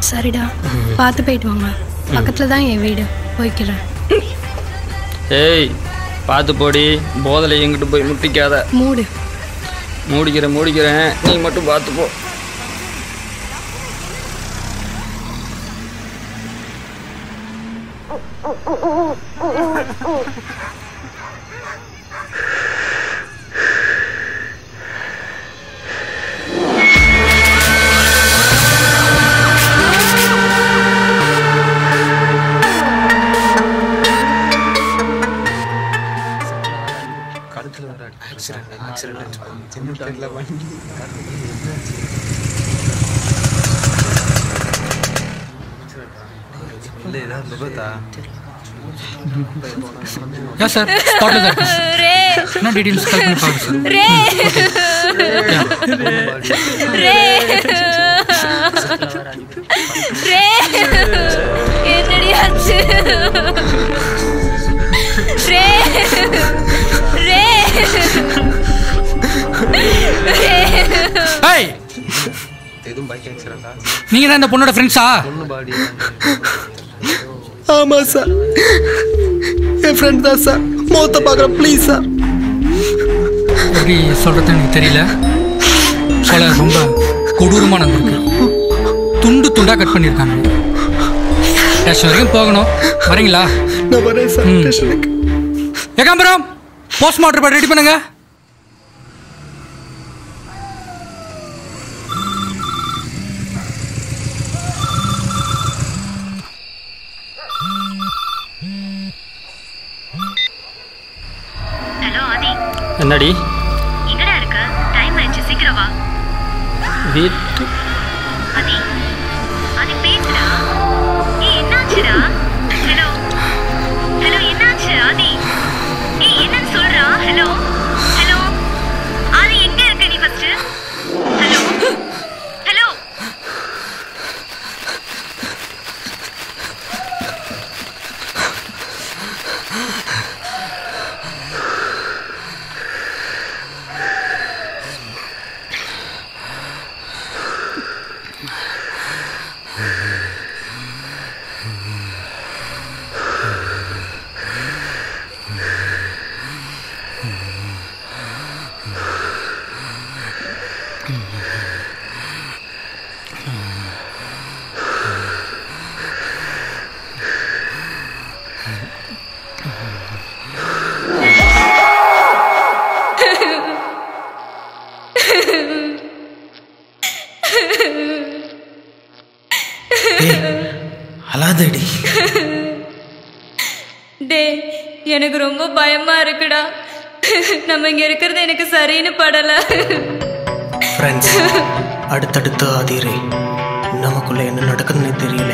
சரிடா பார்த்து போயிட்டு வாங்க பக்கத்தில் தான் என் வீடு போய்க்கிறேன் ஏய் பார்த்து போடி போதலை எங்கிட்டு போய் முட்டிக்காத மூடு மூடிக்கிறேன் மூடிக்கிறேன் நீ மட்டும் பார்த்து போ யா சார் ஸ்பாட்ல தான் இருக்கு என்ன டீடைல்ஸ் கால் பண்ணி பாருங்க சார் என்னடி ஆச்சு ரே ரே ஏய் நீங்க தான் இந்த பொண்ணோட ஃப்ரெண்ட்ஸா ஆமா சார் என் ஃப்ரெண்ட் தான் சார் மௌத்த பார்க்குறேன் ப்ளீஸ் சார் எப்படி சொல்றது எனக்கு தெரியல சொல்ல ரொம்ப கொடூரமா நடந்திருக்கு துண்டு துண்டா கட் பண்ணியிருக்காங்க ஸ்டேஷன் வரைக்கும் போகணும் வரீங்களா நான் வரேன் சார் ம். ஸ்டேஷனுக்கு ஏகாம்பரம் போஸ்ட்மார்ட்டம் ரெடி பண்ணுங்க ஹலோ ஆதி என்னடி எங்கடா இருக்க டைம் ஆயிடுச்சு சீக்கிரம் வா வீட்டு ஆதி ஆதி பேசுடா ஏய் என்னாச்சுடா ஹலோ ஹலோ என்னாச்சு ஆதி ஏய் என்னன்னு சொல்றா ஹலோ ஹலோ ஆதி எங்க இருக்க நீ ஃபர்ஸ்ட் ஹலோ ஹலோ அழாதடி டேய் எனக்கு ரொம்ப பயமா இருக்குடா நம்ம இங்க இருக்கிறது எனக்கு சரின்னு படல ஃப்ரெண்ட்ஸ் அடுத்தடுத்து ஆதிரே நமக்குள்ள என்ன நடக்குதுன்னு தெரியல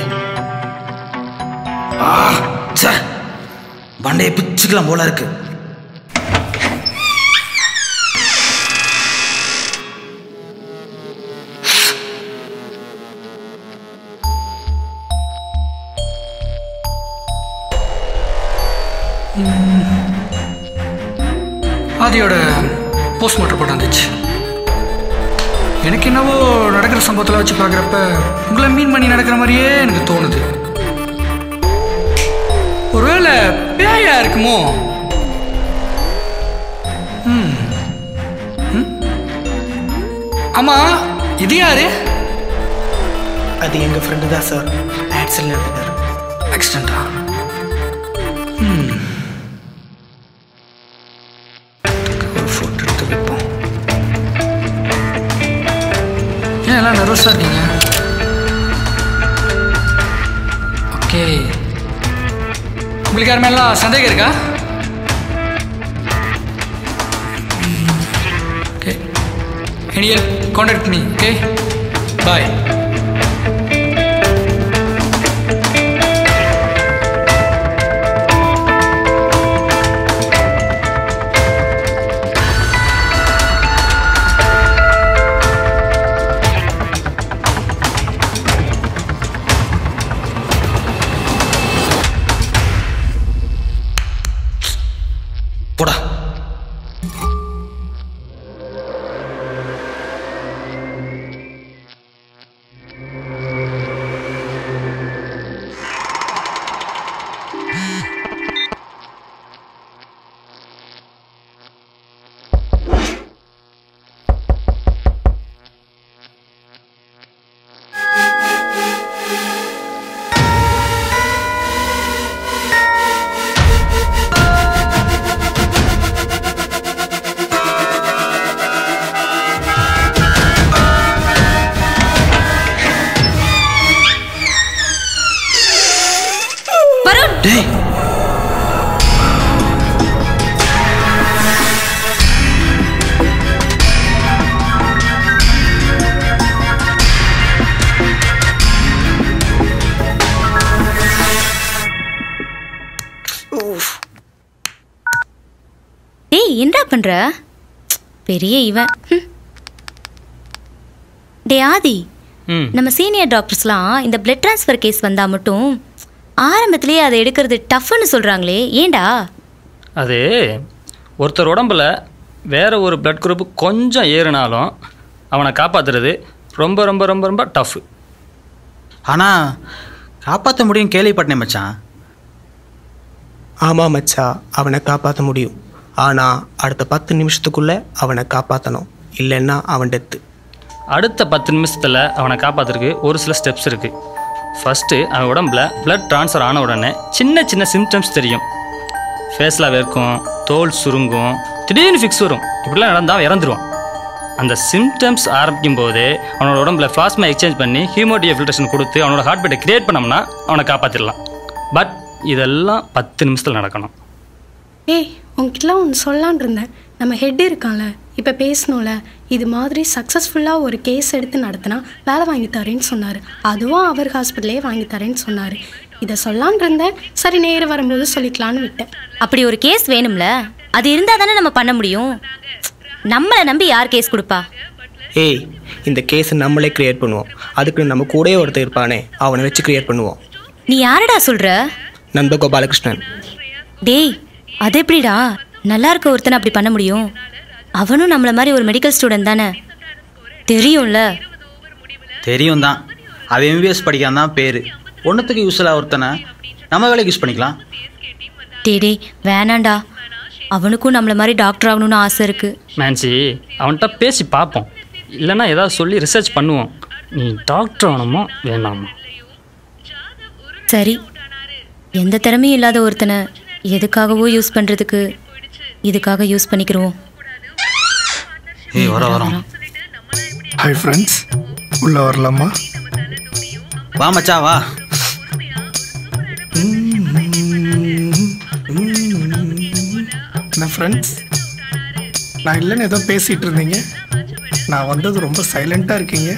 ஆ ச்சே பண்டையை பிச்சுக்கலாம் போல இருக்கு ஆதியோட போஸ்ட்மார்ட்டம் ரிப்போர்ட் வந்துச்சு எனக்கு என்னவோ நடக்கிற சம்பவத்தில் வச்சு பார்க்குறப்ப உங்களை மீன் பண்ணி நடக்கிற மாதிரியே எனக்கு தோணுது ஒருவேளை பேயா இருக்குமோ ம். ம். ஆமா இது யாரு அது எங்க ஃப்ரெண்டு தான் சார் ஆக்சிடென்ட் நடந்தார் ஆக்சிடென்டா ஒரு ஃபோட்டோ எடுத்து வைப்போம் ஏன் எல்லாம் நர்வஸாக இருக்கீங்க ஓகே உங்களுக்கு யார் மேலாம் சந்தேகம் இருக்கா ஓகே எனியல் காண்டாக்ட் மீ ஓகே பாய் போடா டேய் டேய் என்னடா பண்ற பெரிய இவன் ஹம். டேய் ஆதி ம் நம்ம சீனியர் டாக்டர்ஸ்லாம் இந்த பிளட் ட்ரான்ஸ்ஃபர் கேஸ் வந்தா மட்டும் ஆரம்பத்திலேயே அதை எடுக்கிறது டஃப்னு சொல்றாங்களே ஏன்டா அது ஒருத்தர் உடம்புல வேற ஒரு பிளட் குரூப் கொஞ்சம் ஏறினாலும் அவனை காப்பாத்துறது ரொம்ப ரொம்ப ரொம்ப ரொம்ப டஃப் ஆனால் காப்பாற்ற முடியும் கேள்விப்பட்டேன் மச்சான் ஆமாம் மச்சா அவனை காப்பாற்ற முடியும் ஆனால் அடுத்த பத்து நிமிஷத்துக்குள்ளே அவனை காப்பாற்றணும் இல்லைன்னா அவன் டெத்து அடுத்த பத்து நிமிஷத்தில் அவனை காப்பாத்துறதுக்கு ஒரு சில ஸ்டெப்ஸ் இருக்குது ஃபஸ்ட்டு அவன் உடம்புல blood ட்ரான்ஸ்ஃபர் ஆன உடனே சின்ன சின்ன சிம்டம்ஸ் தெரியும் ஃபேஸில் வேர்க்கும் தோல் சுருங்கும் திடீர்னு ஃபிக்ஸ் வரும் இப்படிலாம் நடந்தால் அவன் இறந்துருவான் அந்த சிம்டம்ஸ் ஆரம்பிக்கும் போதே அவனோட உடம்புல பிளாஸ்மா எக்ஸ்சேஞ்ச் பண்ணி ஹீமோடியா ஃபில்ட்ரேஷன் கொடுத்து அவனோட ஹார்ட் பீட்டை கிரியேட் பண்ணோம்னா அவனை காப்பாற்றிடலாம் பட் இதெல்லாம் பத்து நிமிஷத்தில் நடக்கணும் ஏய் உங்ககிட்டலாம் ஒன்று சொல்லலான் இருந்தேன் நம்ம ஹெட் இருக்கான்ல இப்போ பேசணும்ல இது மாதிரி சக்ஸஸ்ஃபுல்லாக ஒரு கேஸ் எடுத்து நடத்தினா வேலை வாங்கி தரேன்னு சொன்னார் அதுவும் அவர் ஹாஸ்பிட்டலே வாங்கி தரேன்னு சொன்னார் இதை சொல்லலான் இருந்தேன் சரி நேரம் வரும்போது சொல்லிக்கலான்னு விட்டேன் அப்படி ஒரு கேஸ் வேணும்ல அது இருந்தா தானே நம்ம பண்ண முடியும் நம்மளை நம்பி யார் கேஸ் கொடுப்பா ஏய் இந்த கேஸை நம்மளே கிரியேட் பண்ணுவோம் அதுக்கு நம்ம கூடயே ஒருத்தர் இருப்பானே அவனை வச்சு கிரியேட் பண்ணுவோம் நீ யாரடா சொல்ற நண்ப கோபாலகிருஷ்ணன் டேய் அது எப்படிடா நல்லா இருக்க ஒருத்தனை அப்படி பண்ண முடியும் அவனும் நம்மள மாதிரி ஒரு மெடிக்கல் ஸ்டூடெண்ட் தானே தெரியும்ல தெரியும் தான் அவன் எம்பிபிஎஸ் படிக்காம தான் பேர் ஒன்றுத்துக்கு யூஸ் இல்லை ஒருத்தனை நம்ம வேலைக்கு யூஸ் பண்ணிக்கலாம் டேய் டேய் வேணாண்டா அவனுக்கும் நம்மள மாதிரி டாக்டர் ஆகணும்னு ஆசை இருக்கு மேன்சி அவன்கிட்ட பேசி பார்ப்போம் இல்லைன்னா ஏதாவது சொல்லி ரிசர்ச் பண்ணுவோம் நீ டாக்டர் ஆகணுமா வேணாமா சரி எந்த திறமையும் இல்லாத ஒருத்தனை எதுக்காகவோ யூஸ் பண்றதுக்கு இதுக்காக யூஸ் பண்ணிக்கிறோம் ஏய் வர வரோம் ஹாய் ஃப்ரெண்ட்ஸ் உள்ளே வரலாமா வா மச்சா வா என்ன ஃப்ரெண்ட்ஸ் நான் இல்லைன்னு ஏதோ பேசிகிட்டு இருந்தீங்க நான் வந்தது ரொம்ப சைலண்ட்டாக இருக்கீங்க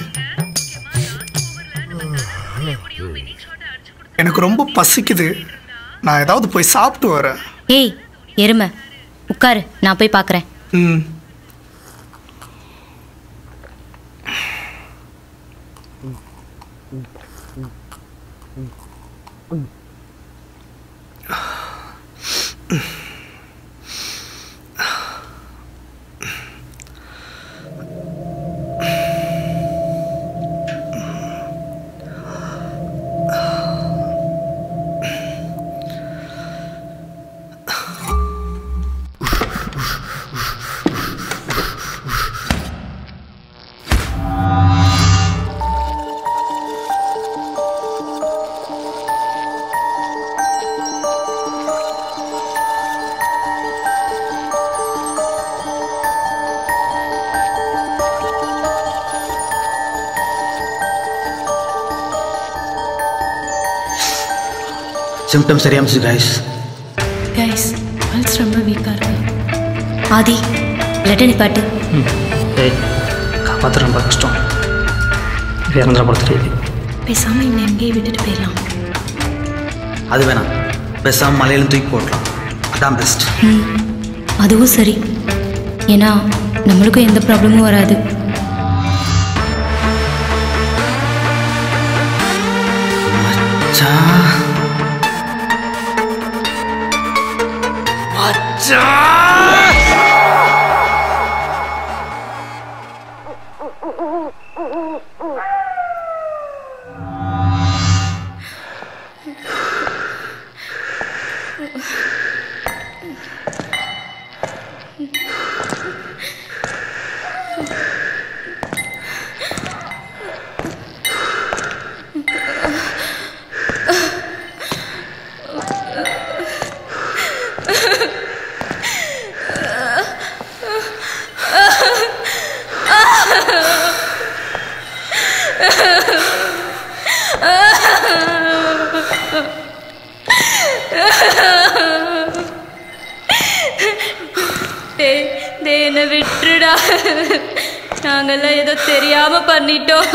எனக்கு ரொம்ப பசிக்குது நான் ஏதாவது போய் சாப்பிட்டு வரேன் ஏய் எருமை உட்காரு நான் போய் பார்க்குறேன் ம் சிம்டம் சரியாமிச்சு கைஸ் கைஸ் பல்ஸ் ரொம்ப வீக்காக இருக்கு ஆதி லெட்டர் நிப்பாட்டு ம் ஏய் காப்பாற்ற ரொம்ப கஷ்டம் இறந்துட போல தெரியுது பேசாமல் இன்னும் எங்கேயே விட்டுட்டு போயிடலாம் அது வேணாம் பேசாமல் மலையிலும் தூக்கி போடலாம் அதான் பெஸ்ட் ம் அதுவும் சரி ஏன்னா நம்மளுக்கும் எந்த ப்ராப்ளமும் வராது மச்சான் டேய் டேய் என்னை விட்டுடா நாங்கெல்லாம் ஏதோ தெரியாம பண்ணிட்டோம்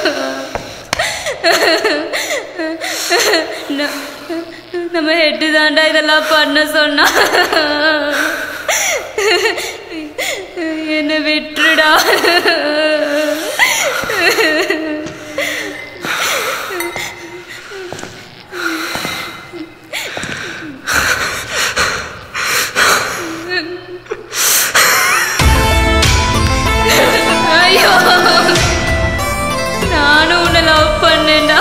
ந- நம்ம ஹெட்டு தாண்டா இதெல்லாம் பண்ண சொன்னா என்னை விட்டுடா ஐயோ நானும் உன்னை லவ் பண்ணேன்டா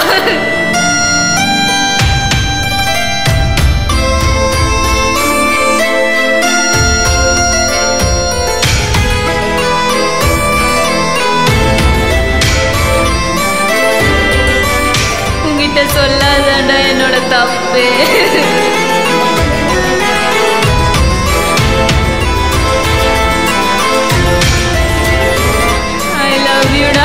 உங்ககிட்ட சொல்லாதாண்டா என்னோட தப்பு ஐ லவ் யூடா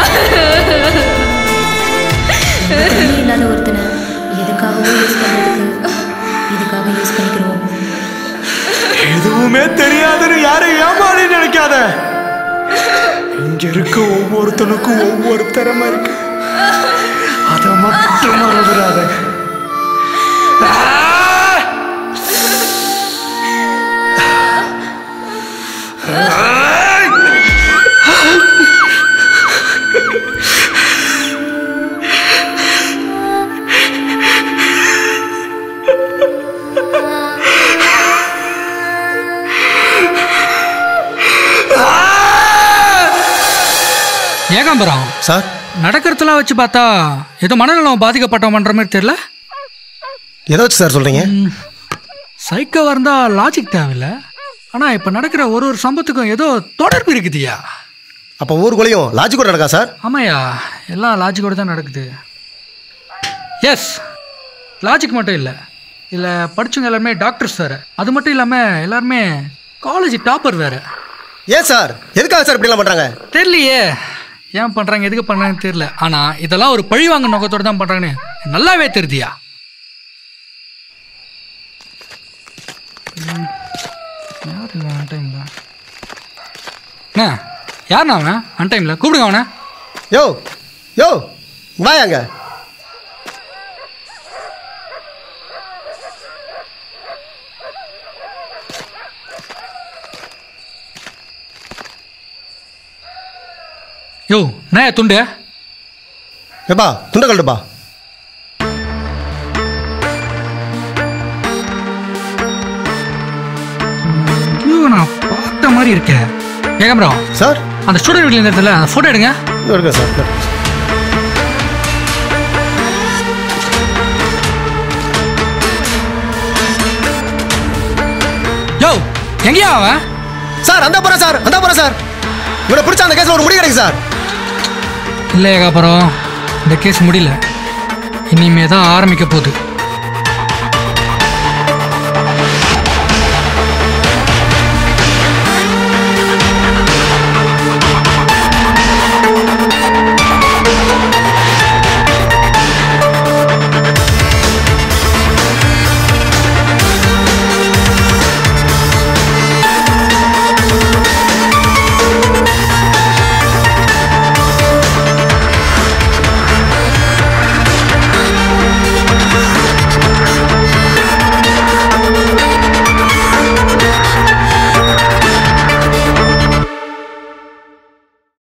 தண்ணி இல்லாத ஒருத்தனை எதுக்காகவோ யூஸ் பண்ணுறதுக்கு இதுக்காக யூஸ் பண்ணிக்கிறோம் எதுவுமே தெரியாதுன்னு யாரும் ஏமாறி நினைக்காத இங்க இருக்க ஒவ்வொருத்தனுக்கும் ஒவ்வொரு திறமை இருக்கு அதை மட்டும் மறந்துடாத ஏகாம்பரம் சார் நடக்கிறதெல்லாம் வச்சு பார்த்தா ஏதோ மனநலம் பாதிக்கப்பட்டவன் பண்ற மாதிரி தெரியல எதை வச்சு சார் சொல்கிறீங்க சைக்கோவாக இருந்தால் லாஜிக் தேவையில்ல ஆனால் இப்போ நடக்கிற ஒரு ஒரு சம்பவத்துக்கும் ஏதோ தொடர்பு இருக்குதுயா அப்போ ஊருக்குள்ளேயும் லாஜிக் நடக்கா சார் ஆமாய்யா எல்லாம் லாஜிக்கோடு தான் நடக்குது எஸ் லாஜிக் மட்டும் இல்லை இதில் படிச்சவங்க எல்லாருமே டாக்டர்ஸ் வேறு அது மட்டும் இல்லாமல் எல்லாருமே காலேஜ் டாப்பர் வேறு ஏன் சார் எதுக்காக சார் இப்படிலாம் பண்ணுறாங்க தெரியலையே ஏன் பண்ணுறாங்க எதுக்கு பண்ணுறாங்கன்னு தெரியல ஆனால் இதெல்லாம் ஒரு பழி வாங்க நோக்கத்தோடு தான் பண்ணுறாங்கன்னு நல்லாவே தெரியுதியா ம், யார் இவன் அன்டைமில் அண்ணா யாருண்ணா அவன் அன்டைமில் கூப்பிடுங்க அவனை யோ யோ வாயாங்க யோ என்ன துண்டு ஏப்பா துண்டை கழட்டுப்பா ஐயோ நான் பார்த்த மாதிரி இருக்கேன் ஏகம்பரம் சார் அந்த ஸ்டூடெண்ட் வீட்டில் இருந்ததுல அந்த ஃபோட்டோ எடுங்க இருக்கு சார் யோ எங்கேயா அவன் சார் அந்த போகிறேன் சார் அந்த போகிறேன் சார் இவனை பிடிச்ச அந்த கேஸில் ஒரு முடி கிடைக்கு சார் இல்லை ஏகாபுரம் இந்த கேஸ் முடியல இனிமே தான் ஆரம்பிக்க போகுது